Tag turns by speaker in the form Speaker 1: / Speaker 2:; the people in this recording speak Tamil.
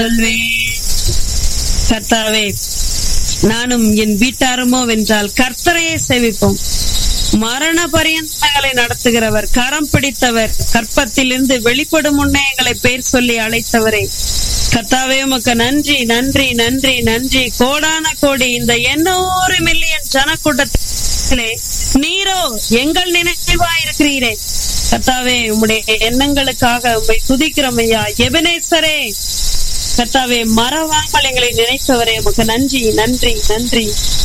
Speaker 1: கர்த்தாவே நானும் என் வீட்டாருமோ வென்றால் கர்த்தரையே சேவிப்போம் மரண பரியந்தங்களை நடத்துகிறவர் கரம் பிடித்தவர் கற்பத்திலிருந்து வெளிப்படும் முன்னே எங்களை பேர் சொல்லி அழைத்தவரே கர்த்தாவே உமக்கு நன்றி நன்றி நன்றி நன்றி கோடான கோடி இந்த எண்ணூறு மில்லியன் ஜனக்கூட்டத்திலே நீரோ எங்கள் நினைவா இருக்கிறீரே கர்த்தாவே உம்முடைய எண்ணங்களுக்காக உம்மை துதிக்கிறோம் ஐயா எபனேசரே கர்த்தாவே மறவாமல் எங்களை நினைத்தவரே உமக்கு நன்றி நன்றி நன்றி